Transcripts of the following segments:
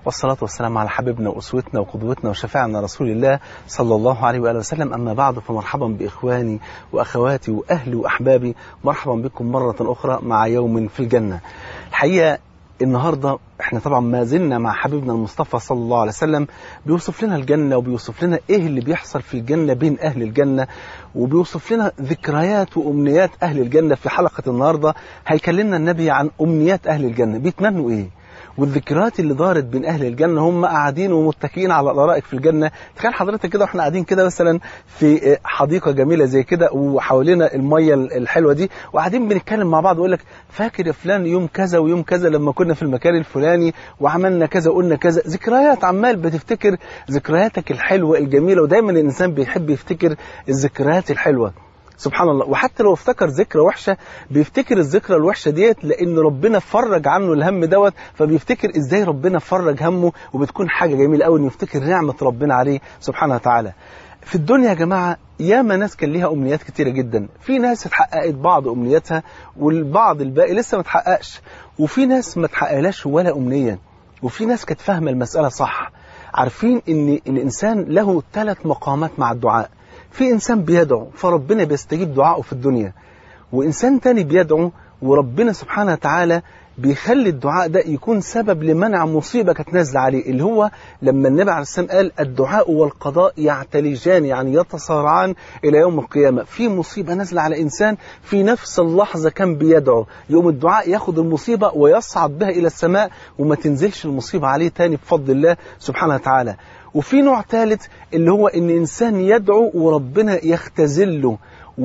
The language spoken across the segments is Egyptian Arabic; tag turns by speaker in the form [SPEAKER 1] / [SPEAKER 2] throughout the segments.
[SPEAKER 1] والصلاة والسلام على حبيبنا وأسوتنا وقدوتنا وشفاعنا رسول الله صلى الله عليه وآله وسلم أما بعد فمرحبا بإخواني وأخواتي وأهلي وأحبابي مرحبا بكم مرة أخرى مع يوم في الجنة الحقيقة النهاردة احنا طبعا ما زلنا مع حبيبنا المصطفى صلى الله عليه وسلم بيوصف لنا الجنة وبيوصف لنا ايه اللي بيحصل في الجنة بين اهل الجنة وبيوصف لنا ذكريات وامنيات اهل الجنة في حلقة النهاردة هيكلمنا النبي عن امنيات اهل الجنة بيتمنوا ايه والذكريات اللي دارت بين اهل الجنه هم قاعدين ومتكئين على الارائك في الجنه تخيل حضرتك كده واحنا قاعدين كده مثلا في حديقه جميله زي كده وحوالينا الميه الحلوه دي وقاعدين بنتكلم مع بعض ويقول لك فاكر يا فلان يوم كذا ويوم كذا لما كنا في المكان الفلاني وعملنا كذا وقلنا كذا ذكريات عمال بتفتكر ذكرياتك الحلوه الجميله ودايما الانسان بيحب يفتكر الذكريات الحلوه سبحان الله وحتى لو افتكر ذكرى وحشه بيفتكر الذكرى الوحشه ديت لان ربنا فرج عنه الهم دوت فبيفتكر ازاي ربنا فرج همه وبتكون حاجه جميله قوي انه يفتكر نعمه ربنا عليه سبحانه وتعالى في الدنيا يا جماعه ياما ناس كان ليها امنيات كتيره جدا في ناس اتحققت بعض امنياتها والبعض الباقي لسه ما اتحققش وفي ناس ما اتحققلاش ولا امنيه وفي ناس كانت فاهمه المساله صح عارفين ان الانسان له ثلاث مقامات مع الدعاء في إنسان بيدعو فربنا بيستجيب دعائه في الدنيا وإنسان تاني بيدعو وربنا سبحانه وتعالى بيخلي الدعاء ده يكون سبب لمنع مصيبة كانت نازلة عليه اللي هو لما النبي عليه السلام قال الدعاء والقضاء يعتلجان يعني يتصارعان إلى يوم القيامة في مصيبة نازلة على إنسان في نفس اللحظة كان بيدعو يوم الدعاء ياخد المصيبة ويصعد بها إلى السماء وما تنزلش المصيبة عليه تاني بفضل الله سبحانه وتعالى وفي نوع ثالث اللي هو ان انسان يدعو وربنا يختزله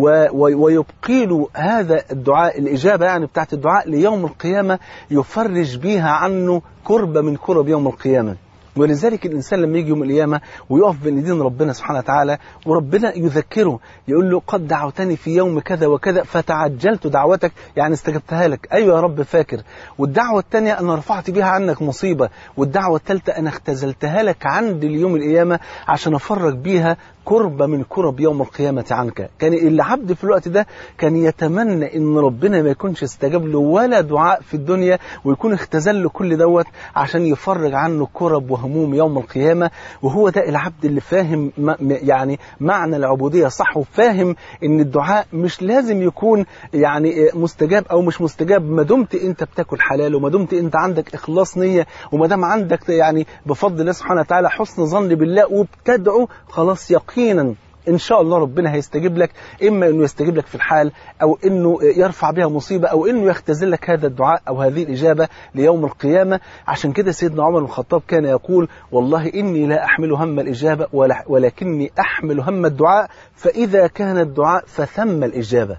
[SPEAKER 1] ويبقي له هذا الدعاء الإجابة يعني بتاعت الدعاء ليوم القيامة يفرج بيها عنه كربة من كرب يوم القيامة ولذلك الإنسان لما يجي يوم القيامة ويقف بين ايدين ربنا سبحانه وتعالى وربنا يذكره يقول له قد دعوتني في يوم كذا وكذا فتعجلت دعوتك يعني استجبتها لك أيوة يا رب فاكر والدعوة الثانية أنا رفعت بها عنك مصيبة والدعوة الثالثة أنا اختزلتها لك عند اليوم القيامة عشان أفرج بيها كربة من كرب يوم القيامة عنك كان العبد في الوقت ده كان يتمنى ان ربنا ما يكونش استجاب له ولا دعاء في الدنيا ويكون اختزل له كل دوت عشان يفرج عنه كرب وهموم يوم القيامة وهو ده العبد اللي فاهم يعني معنى العبودية صح وفاهم ان الدعاء مش لازم يكون يعني مستجاب او مش مستجاب ما دمت انت بتاكل حلال وما دمت انت عندك اخلاص نية وما دام عندك يعني بفضل الله سبحانه وتعالى حسن ظن بالله وبتدعو خلاص يقين يقينا إن شاء الله ربنا هيستجيب لك إما أنه يستجيب لك في الحال أو أنه يرفع بها مصيبة أو أنه يختزل لك هذا الدعاء أو هذه الإجابة ليوم القيامة عشان كده سيدنا عمر بن الخطاب كان يقول والله إني لا أحمل هم الإجابة ولكني أحمل هم الدعاء فإذا كان الدعاء فثم الإجابة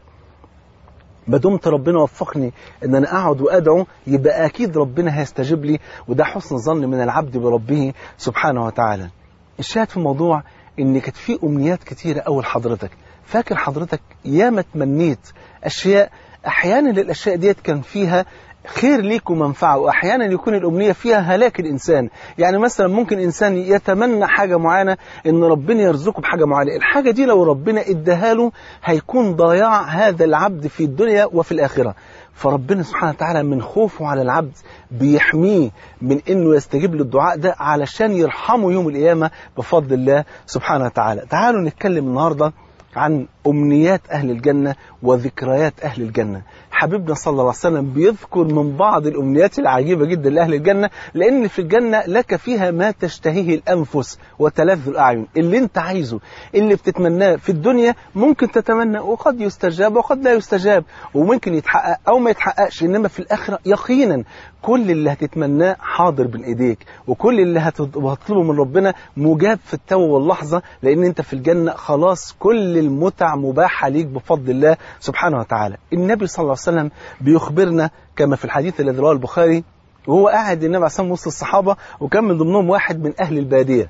[SPEAKER 1] ما دمت ربنا وفقني ان انا اقعد وادعو يبقى اكيد ربنا هيستجيب لي وده حسن ظن من العبد بربه سبحانه وتعالى الشاهد في الموضوع ان كانت في امنيات كتيره قوي لحضرتك فاكر حضرتك ياما تمنيت اشياء احيانا الاشياء ديت كان فيها خير ليك ومنفعه واحيانا يكون الامنيه فيها هلاك الانسان يعني مثلا ممكن انسان يتمنى حاجه معينه ان ربنا يرزقه بحاجه معينه الحاجه دي لو ربنا اداها له هيكون ضياع هذا العبد في الدنيا وفي الاخره فربنا سبحانه وتعالى من خوفه على العبد بيحميه من انه يستجيب للدعاء ده علشان يرحمه يوم القيامه بفضل الله سبحانه وتعالى. تعالوا نتكلم النهارده عن امنيات اهل الجنه وذكريات اهل الجنه. حبيبنا صلى الله عليه وسلم بيذكر من بعض الامنيات العجيبه جدا لاهل الجنه لان في الجنه لك فيها ما تشتهيه الانفس وتلذ الاعين، اللي انت عايزه، اللي بتتمناه في الدنيا ممكن تتمنى وقد يستجاب وقد لا يستجاب وممكن يتحقق او ما يتحققش انما في الاخره يقينا كل اللي هتتمناه حاضر بين ايديك وكل اللي هتطلبه من ربنا مجاب في التو واللحظه لان انت في الجنه خلاص كل المتع مباحه ليك بفضل الله سبحانه وتعالى. النبي صلى الله عليه وسلم بيخبرنا كما في الحديث الذي رواه البخاري وهو قاعد النبي عليه الصلاه وسط الصحابه وكان من ضمنهم واحد من اهل الباديه.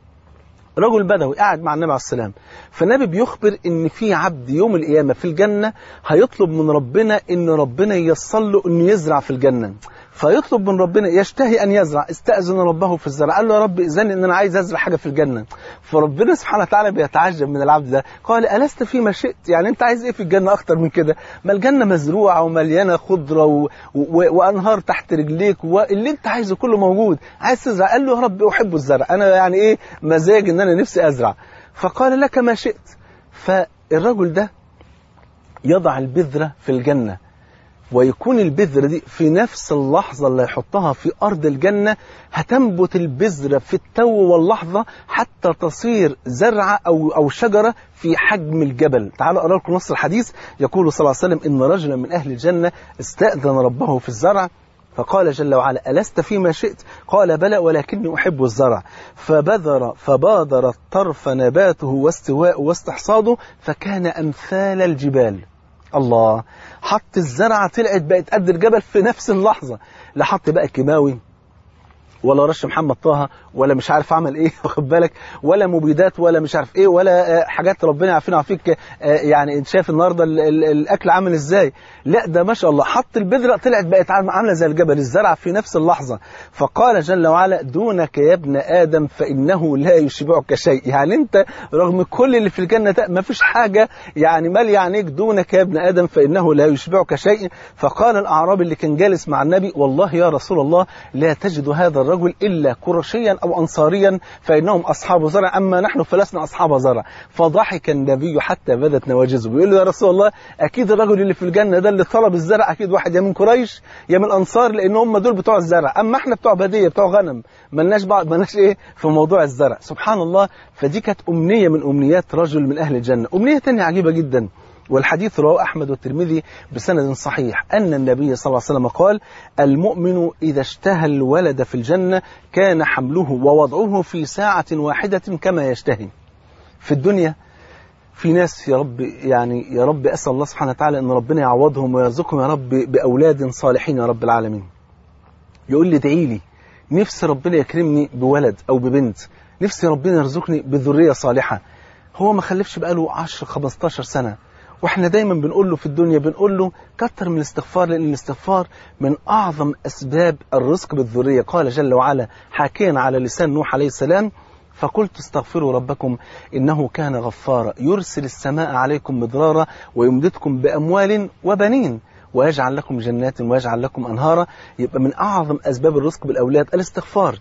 [SPEAKER 1] رجل بدوي قاعد مع النبي عليه السلام فالنبي بيخبر ان في عبد يوم القيامه في الجنه هيطلب من ربنا ان ربنا ييسر له انه يزرع في الجنه فيطلب من ربنا يشتهي أن يزرع استأذن ربه في الزرع قال له يا رب إذن إن أنا عايز أزرع حاجة في الجنة فربنا سبحانه وتعالى بيتعجب من العبد ده قال ألست فيما شئت يعني أنت عايز إيه في الجنة أكتر من كده ما الجنة مزروعة ومليانة خضرة و... و... وأنهار تحت رجليك واللي أنت عايزه كله موجود عايز تزرع قال له يا رب أحب الزرع أنا يعني إيه مزاج إن أنا نفسي أزرع فقال لك ما شئت فالرجل ده يضع البذرة في الجنة ويكون البذرة دي في نفس اللحظة اللي يحطها في أرض الجنة هتنبت البذرة في التو واللحظة حتى تصير زرعة أو, أو شجرة في حجم الجبل تعالوا أقرأ لكم نص الحديث يقول صلى الله عليه وسلم إن رجلا من أهل الجنة استأذن ربه في الزرع فقال جل وعلا ألست فيما شئت قال بلى ولكني أحب الزرع فبذر فبادر الطرف نباته واستواء واستحصاده فكان أمثال الجبال الله حط الزرعة طلعت بقت قد الجبل في نفس اللحظة لا حط بقى كيماوي ولا رش محمد طه ولا مش عارف عمل ايه واخد بالك ولا مبيدات ولا مش عارف ايه ولا حاجات ربنا يعافينا ويعافيك يعني انت شايف النهارده الاكل عامل ازاي لا ده ما شاء الله حط البذره طلعت بقت عامله زي الجبل الزرع في نفس اللحظه فقال جل وعلا دونك يا ابن ادم فانه لا يشبعك شيء يعني انت رغم كل اللي في الجنه ده ما فيش حاجه يعني مال يعنيك دونك يا ابن ادم فانه لا يشبعك شيء فقال الاعرابي اللي كان جالس مع النبي والله يا رسول الله لا تجد هذا الرجل إلا قرشيا أو أنصاريا فإنهم أصحاب زرع أما نحن فلسنا أصحاب زرع فضحك النبي حتى بدت نواجزه بيقول له يا رسول الله أكيد الرجل اللي في الجنة ده اللي طلب الزرع أكيد واحد يا من قريش يا من الأنصار لأن هم دول بتوع الزرع أما احنا بتوع بدية بتوع غنم ملناش بعض ملناش إيه في موضوع الزرع سبحان الله فدي كانت أمنية من أمنيات رجل من أهل الجنة أمنية تانية عجيبة جدا والحديث رواه أحمد والترمذي بسند صحيح أن النبي صلى الله عليه وسلم قال المؤمن إذا اشتهى الولد في الجنة كان حمله ووضعه في ساعة واحدة كما يشتهي في الدنيا في ناس يا رب يعني يا رب أسأل الله سبحانه وتعالى أن ربنا يعوضهم ويرزقهم يا رب بأولاد صالحين يا رب العالمين يقول لي ادعي لي نفسي ربنا يكرمني بولد أو ببنت نفسي ربنا يرزقني بذرية صالحة هو ما خلفش بقاله 10 15 سنة واحنا دايما بنقول له في الدنيا بنقول له كتر من الاستغفار لان الاستغفار من اعظم اسباب الرزق بالذريه قال جل وعلا حاكيا على لسان نوح عليه السلام فقلت استغفروا ربكم انه كان غفارا يرسل السماء عليكم مدرارا ويمددكم باموال وبنين ويجعل لكم جنات ويجعل لكم انهارا يبقى من اعظم اسباب الرزق بالاولاد الاستغفار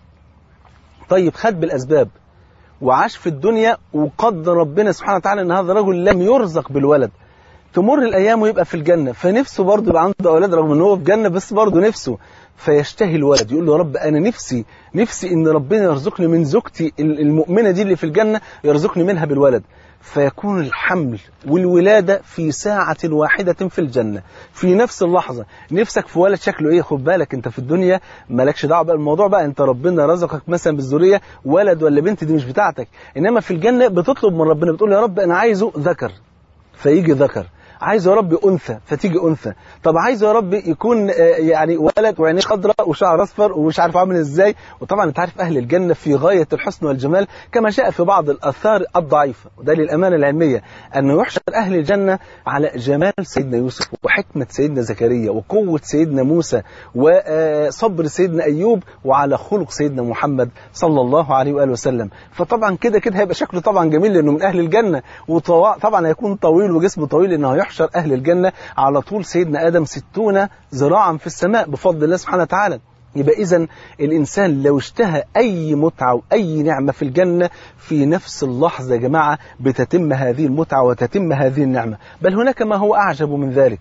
[SPEAKER 1] طيب خد بالاسباب وعاش في الدنيا وقدر ربنا سبحانه وتعالى ان هذا الرجل لم يرزق بالولد تمر الايام ويبقى في الجنه فنفسه برضه يبقى عنده اولاد رغم ان هو في جنه بس برضه نفسه فيشتهي الولد يقول له يا رب انا نفسي نفسي ان ربنا يرزقني من زوجتي المؤمنه دي اللي في الجنه يرزقني منها بالولد فيكون الحمل والولادة في ساعة واحدة في الجنة في نفس اللحظة نفسك في ولد شكله ايه خد بالك انت في الدنيا مالكش دعوة بقى الموضوع بقى انت ربنا رزقك مثلا بالذرية ولد ولا بنت دي مش بتاعتك انما في الجنة بتطلب من ربنا بتقول يا رب انا عايزه ذكر فيجي ذكر عايز يا رب انثى فتيجي انثى طب عايز يا رب يكون يعني ولد وعينيه خضراء وشعر اصفر ومش عارف عامل ازاي وطبعا انت عارف اهل الجنه في غايه الحسن والجمال كما جاء في بعض الاثار الضعيفه وده للامانه العلميه انه يحشر اهل الجنه على جمال سيدنا يوسف وحكمه سيدنا زكريا وقوه سيدنا موسى وصبر سيدنا ايوب وعلى خلق سيدنا محمد صلى الله عليه واله وسلم فطبعا كده كده هيبقى شكله طبعا جميل لانه من اهل الجنه وطبعا هيكون طويل وجسمه طويل لانه يحشر أهل الجنة على طول سيدنا آدم ستون ذراعا في السماء بفضل الله سبحانه وتعالى يبقى إذا الإنسان لو اشتهى أي متعة وأي نعمة في الجنة في نفس اللحظة يا جماعة بتتم هذه المتعة وتتم هذه النعمة بل هناك ما هو أعجب من ذلك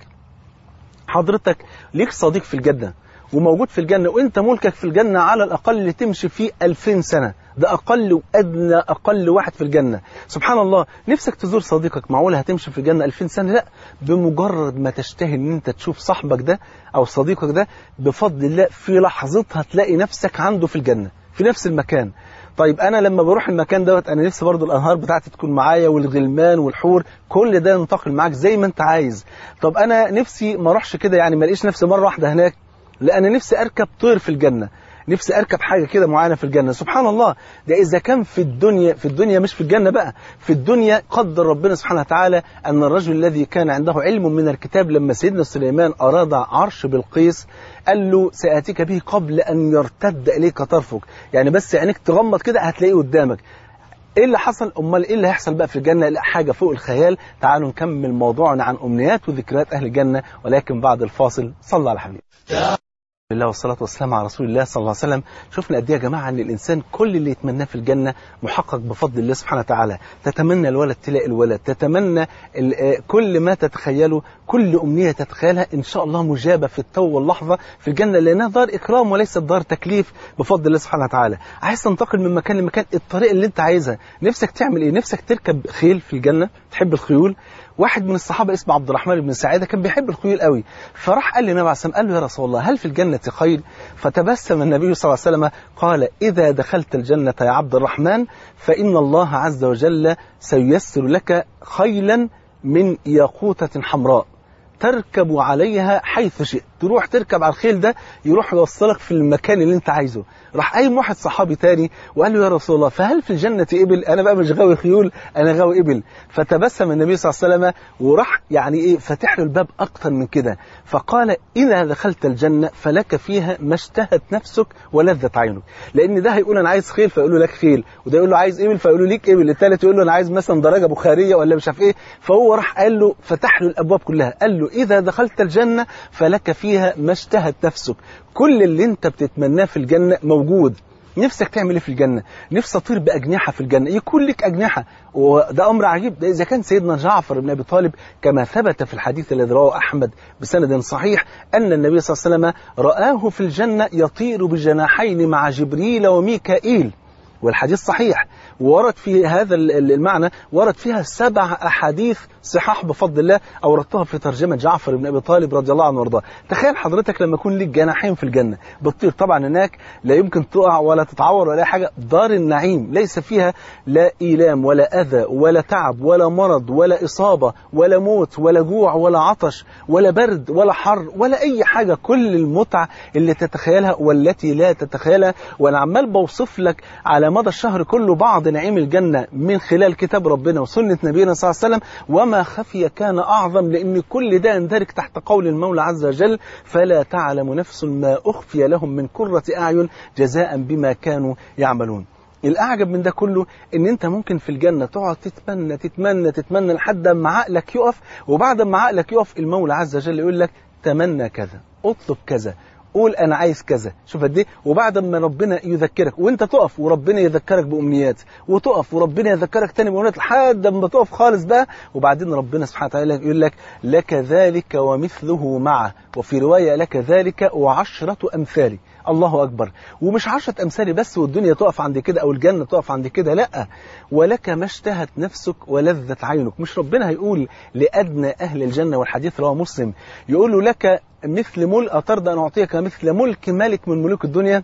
[SPEAKER 1] حضرتك ليك صديق في الجنة وموجود في الجنة وانت ملكك في الجنة على الأقل تمشي فيه ألفين سنة ده أقل وأدنى أقل واحد في الجنة سبحان الله نفسك تزور صديقك معقول هتمشي في الجنة ألفين سنة لا بمجرد ما تشتهي ان انت تشوف صاحبك ده أو صديقك ده بفضل الله في لحظتها تلاقي نفسك عنده في الجنة في نفس المكان طيب انا لما بروح المكان دوت انا نفسي برضو الانهار بتاعتي تكون معايا والغلمان والحور كل ده ينتقل معاك زي ما انت عايز طب انا نفسي ما اروحش كده يعني ما الاقيش نفسي مره واحده هناك لان نفسي اركب طير في الجنه نفسي اركب حاجه كده معينه في الجنه سبحان الله ده اذا كان في الدنيا في الدنيا مش في الجنه بقى في الدنيا قدر ربنا سبحانه وتعالى ان الرجل الذي كان عنده علم من الكتاب لما سيدنا سليمان اراد عرش بلقيس قال له ساتيك به قبل ان يرتد اليك طرفك يعني بس عينيك تغمض كده هتلاقيه قدامك ايه اللي حصل امال ايه اللي هيحصل بقى في الجنه لا حاجه فوق الخيال تعالوا نكمل موضوعنا عن امنيات وذكريات اهل الجنه ولكن بعد الفاصل صلى على حبيبي الله والصلاة والسلام على رسول الله صلى الله عليه وسلم شفنا قد ايه يا جماعة ان الانسان كل اللي يتمناه في الجنة محقق بفضل الله سبحانه وتعالى تتمنى الولد تلاقي الولد تتمنى كل ما تتخيله كل امنية تتخيلها ان شاء الله مجابة في التو واللحظة في الجنة لانها دار اكرام وليست دار تكليف بفضل الله سبحانه وتعالى عايز تنتقل من مكان لمكان الطريق اللي انت عايزها نفسك تعمل ايه نفسك تركب خيل في الجنة تحب الخيول واحد من الصحابة اسمه عبد الرحمن بن سعيدة كان بيحب الخيول قوي فراح قال للنبي عليه الصلاة قال له يا رسول الله هل في الجنة خيل فتبسم النبي صلى الله عليه وسلم قال إذا دخلت الجنة يا عبد الرحمن فإن الله عز وجل سييسر لك خيلا من ياقوتة حمراء تركب عليها حيث شئت تروح تركب على الخيل ده يروح يوصلك في المكان اللي انت عايزه راح قايم واحد صحابي تاني وقال له يا رسول الله فهل في الجنة إبل أنا بقى مش غاوي خيول أنا غاوي إبل فتبسم النبي صلى الله عليه وسلم وراح يعني إيه فتح له الباب أكتر من كده فقال إذا دخلت الجنة فلك فيها ما اشتهت نفسك ولذت عينك لأن ده هيقول أنا عايز خيل فيقول له لك خيل وده يقول له عايز إبل فيقول له ليك إبل الثالث يقول له أنا عايز مثلا درجة بخارية ولا مش عارف إيه فهو راح قال له فتح له الأبواب كلها قال له إذا دخلت الجنة فلك فيها ما اشتهت نفسك كل اللي انت بتتمناه في الجنة موجود نفسك تعمل ايه في الجنة نفسي اطير باجنحة في الجنة يكون لك اجنحة وده امر عجيب ده اذا كان سيدنا جعفر بن ابي طالب كما ثبت في الحديث الذي رواه احمد بسند صحيح ان النبي صلى الله عليه وسلم رآه في الجنة يطير بجناحين مع جبريل وميكائيل والحديث صحيح ورد في هذا المعنى ورد فيها سبع أحاديث صحاح بفضل الله أوردتها في ترجمة جعفر بن أبي طالب رضي الله عنه وارضاه تخيل حضرتك لما يكون لك جناحين في الجنة بتطير طبعا هناك لا يمكن تقع ولا تتعور ولا حاجة دار النعيم ليس فيها لا إيلام ولا أذى ولا تعب ولا مرض ولا إصابة ولا موت ولا جوع ولا عطش ولا برد ولا حر ولا أي حاجة كل المتعة اللي تتخيلها والتي لا تتخيلها وأنا عمال بوصف لك على مدى الشهر كله بعض نعيم الجنة من خلال كتاب ربنا وسنة نبينا صلى الله عليه وسلم وما خفي كان أعظم لأن كل ده يندرج تحت قول المولى عز وجل فلا تعلم نفس ما أخفي لهم من كرة أعين جزاء بما كانوا يعملون الأعجب من ده كله إن أنت ممكن في الجنة تقعد تتمنى تتمنى تتمنى لحد ما عقلك يقف وبعد ما عقلك يقف المولى عز وجل يقول لك تمنى كذا اطلب كذا قول انا عايز كذا شوف قد ايه وبعد ما ربنا يذكرك وانت تقف وربنا يذكرك بامنيات وتقف وربنا يذكرك تاني بامنيات لحد ما تقف خالص بقى وبعدين ربنا سبحانه وتعالى يقول لك لك ذلك ومثله معه وفي روايه لك ذلك وعشره امثاله الله أكبر ومش عشرة أمثال بس والدنيا تقف عند كده أو الجنة تقف عند كده لا ولك ما اشتهت نفسك ولذت عينك مش ربنا هيقول لأدنى أهل الجنة والحديث رواه مسلم يقول له لك مثل ملء ترضى أن أعطيك مثل ملك ملك من ملوك الدنيا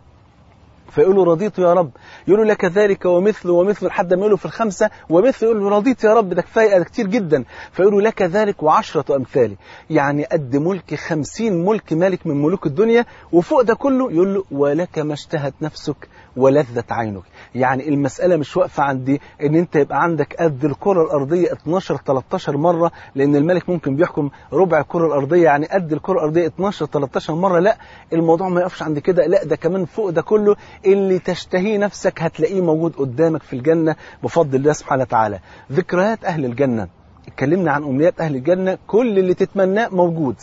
[SPEAKER 1] فيقول له رضيت يا رب يقول له لك ذلك ومثل ومثل لحد ما يقول له في الخمسة ومثل يقول له رضيت يا رب ده كفاية ده كتير جدا فيقول له لك ذلك وعشرة أمثالي يعني قد ملك خمسين ملك مالك من ملوك الدنيا وفوق ده كله يقول له ولك ما اشتهت نفسك ولذت عينك يعني المسألة مش واقفة عند ان انت يبقى عندك قد الكرة الأرضية 12 13 مرة لأن الملك ممكن بيحكم ربع الكرة الأرضية يعني قد الكرة الأرضية 12 13 مرة لا الموضوع ما يقفش عند كده لا ده كمان فوق ده كله اللي تشتهيه نفسك هتلاقيه موجود قدامك في الجنة بفضل الله سبحانه وتعالى ذكريات أهل الجنة اتكلمنا عن أمنيات أهل الجنة كل اللي تتمناه موجود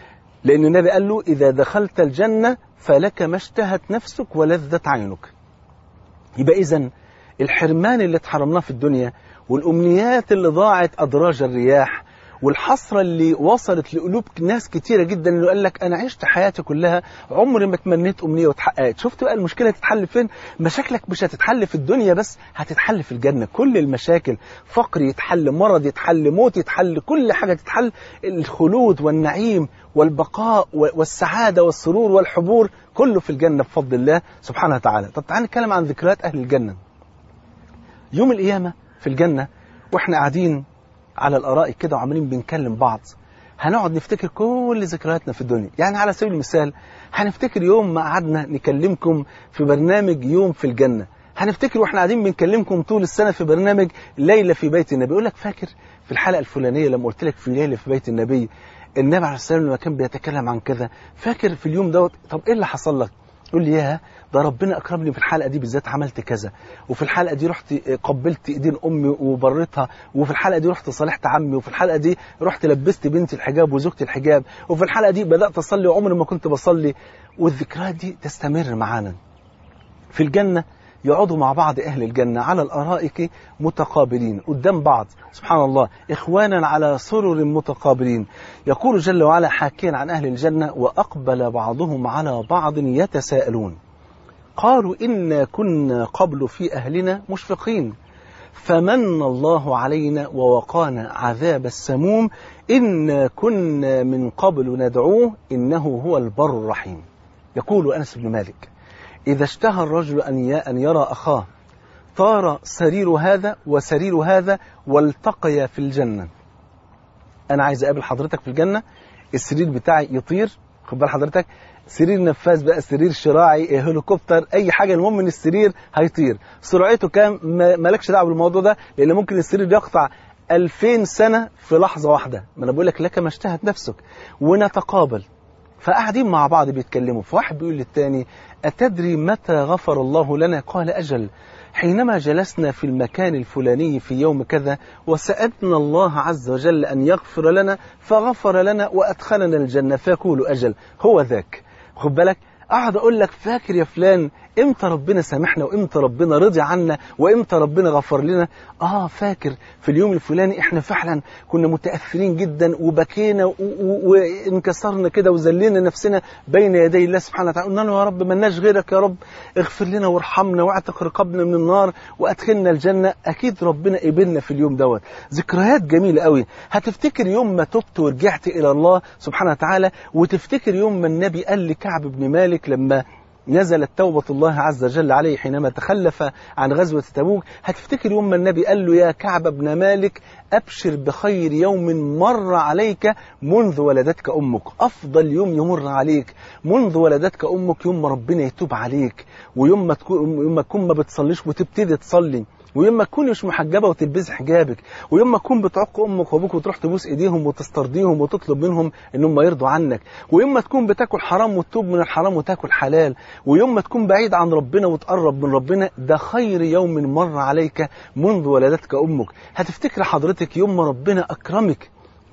[SPEAKER 1] لأن النبي قال له إذا دخلت الجنة فلك ما اشتهت نفسك ولذت عينك يبقى إذا الحرمان اللي اتحرمناه في الدنيا والأمنيات اللي ضاعت أدراج الرياح والحسرة اللي وصلت لقلوب ناس كتيرة جدا اللي قال لك أنا عشت حياتي كلها عمري ما تمنيت أمنية واتحققت شفت بقى المشكلة تتحل فين مشاكلك مش هتتحل في الدنيا بس هتتحل في الجنة كل المشاكل فقر يتحل مرض يتحل موت يتحل كل حاجة تتحل الخلود والنعيم والبقاء والسعادة والسرور والحبور كله في الجنة بفضل الله سبحانه وتعالى طب تعالى نتكلم عن ذكريات أهل الجنة يوم القيامة في الجنة وإحنا قاعدين على الأرائك كده وعمالين بنكلم بعض هنقعد نفتكر كل ذكرياتنا في الدنيا يعني على سبيل المثال هنفتكر يوم ما قعدنا نكلمكم في برنامج يوم في الجنة هنفتكر واحنا قاعدين بنكلمكم طول السنة في برنامج ليلة في بيت النبي يقول لك فاكر في الحلقة الفلانية لما قلت لك في ليلة في بيت النبي النبي عليه السلام لما كان بيتكلم عن كذا فاكر في اليوم دوت طب ايه اللي حصل لك يقول لي ياه ده ربنا اكرمني في الحلقه دي بالذات عملت كذا وفي الحلقه دي رحت قبلت ايدين امي وبرتها وفي الحلقه دي رحت صالحت عمي وفي الحلقه دي رحت لبست بنتي الحجاب وزوجتي الحجاب وفي الحلقه دي بدات اصلي وعمري ما كنت بصلي والذكريات دي تستمر معانا في الجنه يقعدوا مع بعض أهل الجنة على الأرائك متقابلين قدام بعض سبحان الله إخوانا على سرر متقابلين يقول جل وعلا حاكيا عن أهل الجنة وأقبل بعضهم على بعض يتساءلون قالوا إنا كنا قبل في أهلنا مشفقين فمن الله علينا ووقانا عذاب السموم إنا كنا من قبل ندعوه إنه هو البر الرحيم يقول أنس بن مالك إذا اشتهى الرجل أن أن يرى أخاه طار سرير هذا وسرير هذا والتقيا في الجنة أنا عايز أقابل حضرتك في الجنة السرير بتاعي يطير خد بال حضرتك سرير نفاذ بقى سرير شراعي هليكوبتر اي حاجه المهم ان السرير هيطير سرعته كام مالكش دعوه بالموضوع ده لان ممكن السرير يقطع 2000 سنه في لحظه واحده ما انا بقول لك لك ما اشتهت نفسك ونتقابل فقاعدين مع بعض بيتكلموا فواحد بيقول للتاني أتدري متى غفر الله لنا قال أجل حينما جلسنا في المكان الفلاني في يوم كذا وسألنا الله عز وجل أن يغفر لنا فغفر لنا وأدخلنا الجنة فيقول أجل هو ذاك خد بالك أقعد أقول لك فاكر يا فلان امتى ربنا سامحنا وامتى ربنا رضي عنا وامتى ربنا غفر لنا اه فاكر في اليوم الفلاني احنا فعلا كنا متاثرين جدا وبكينا وانكسرنا كده وذلينا نفسنا بين يدي الله سبحانه وتعالى قلنا له يا رب ملناش غيرك يا رب اغفر لنا وارحمنا واعتق رقابنا من النار وادخلنا الجنه اكيد ربنا قبلنا في اليوم دوت ذكريات جميله قوي هتفتكر يوم ما تبت ورجعت الى الله سبحانه وتعالى وتفتكر يوم ما النبي قال لكعب بن مالك لما نزلت توبة الله عز وجل عليه حينما تخلف عن غزوة تبوك هتفتكر يوم ما النبي قال له يا كعب بن مالك أبشر بخير يوم مر عليك منذ ولدتك أمك أفضل يوم يمر عليك منذ ولدتك أمك يوم ما ربنا يتوب عليك ويوم ما تكون يوم ما تكون ما بتصليش وتبتدي تصلي ويوم ما تكون مش محجبه وتلبسي حجابك ويوم ما تكون بتعق امك وابوك وتروح تبوس ايديهم وتسترضيهم وتطلب منهم ان هم يرضوا عنك ويوم ما تكون بتاكل حرام وتتوب من الحرام وتاكل حلال ويوم ما تكون بعيد عن ربنا وتقرب من ربنا ده خير يوم مر عليك منذ ولدتك امك هتفتكر حضرتك يوم ما ربنا اكرمك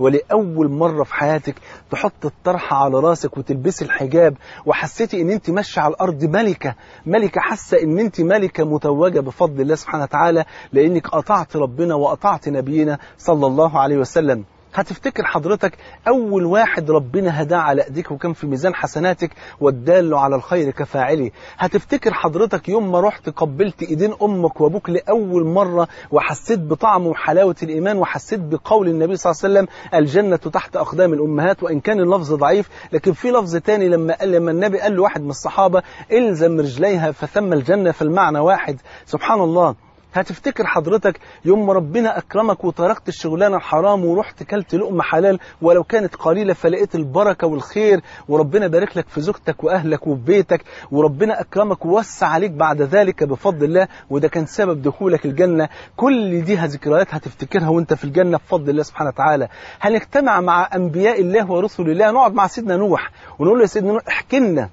[SPEAKER 1] ولأول مرة في حياتك تحط الطرحة على راسك وتلبسي الحجاب وحسيتي ان انت ماشية على الارض ملكة ملكة حاسة ان انت ملكة متوجة بفضل الله سبحانه وتعالى لانك قطعت ربنا وقطعت نبينا صلى الله عليه وسلم هتفتكر حضرتك أول واحد ربنا هداه على إيديك وكان في ميزان حسناتك والدال على الخير كفاعله هتفتكر حضرتك يوم ما رحت قبلت إيدين أمك وأبوك لأول مرة وحسيت بطعم وحلاوة الإيمان وحسيت بقول النبي صلى الله عليه وسلم الجنة تحت أقدام الأمهات وإن كان اللفظ ضعيف لكن في لفظ تاني لما قال لما النبي قال لواحد من الصحابة إلزم رجليها فثم الجنة فالمعنى واحد سبحان الله هتفتكر حضرتك يوم ما ربنا أكرمك وتركت الشغلانة الحرام ورحت كلت لقمة حلال ولو كانت قليلة فلقيت البركة والخير وربنا بارك لك في زوجتك وأهلك وفي بيتك وربنا أكرمك ووسع عليك بعد ذلك بفضل الله وده كان سبب دخولك الجنة كل دي ذكريات هتفتكرها وانت في الجنة بفضل الله سبحانه وتعالى هنجتمع مع أنبياء الله ورسل الله نقعد مع سيدنا نوح ونقول له يا سيدنا نوح احكي لنا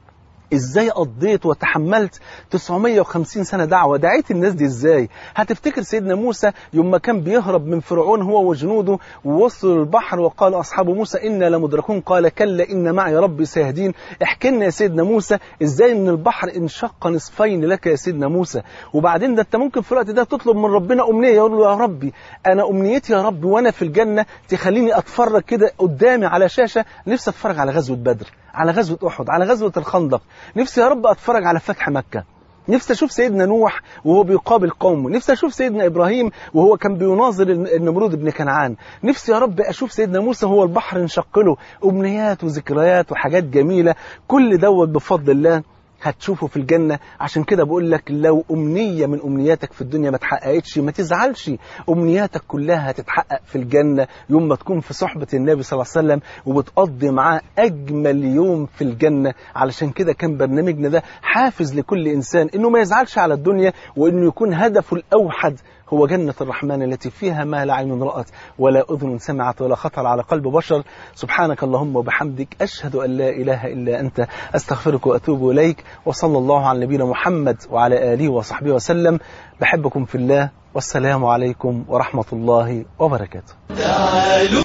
[SPEAKER 1] ازاي قضيت وتحملت 950 سنة دعوة دعيت الناس دي ازاي هتفتكر سيدنا موسى يوم ما كان بيهرب من فرعون هو وجنوده ووصلوا البحر وقال أصحاب موسى إنا لمدركون قال كلا إن معي ربي سيهدين احكي لنا يا سيدنا موسى ازاي ان البحر انشق نصفين لك يا سيدنا موسى وبعدين ده انت ممكن في الوقت ده تطلب من ربنا أمنية يقول له يا ربي أنا أمنيتي يا رب وأنا في الجنة تخليني أتفرج كده قدامي على شاشة نفسي أتفرج على غزوة بدر على غزوة أحد على غزوة الخندق نفسي يا رب أتفرج على فتح مكة نفسي أشوف سيدنا نوح وهو بيقابل قومه نفسي أشوف سيدنا إبراهيم وهو كان بيناظر النمرود بن كنعان نفسي يا رب أشوف سيدنا موسى هو البحر انشق له أمنيات وذكريات وحاجات جميلة كل دوت بفضل الله هتشوفه في الجنة عشان كده بقول لك لو أمنية من أمنياتك في الدنيا ما تحققتش ما تزعلش أمنياتك كلها هتتحقق في الجنة يوم ما تكون في صحبة النبي صلى الله عليه وسلم وبتقضي معاه أجمل يوم في الجنة علشان كده كان برنامجنا ده حافز لكل إنسان إنه ما يزعلش على الدنيا وإنه يكون هدفه الأوحد هو جنة الرحمن التي فيها ما لا عين رأت ولا أذن سمعت ولا خطر على قلب بشر سبحانك اللهم وبحمدك أشهد أن لا إله إلا أنت أستغفرك وأتوب إليك وصلى الله على نبينا محمد وعلى آله وصحبه وسلم بحبكم في الله والسلام عليكم ورحمة الله وبركاته
[SPEAKER 2] تعالوا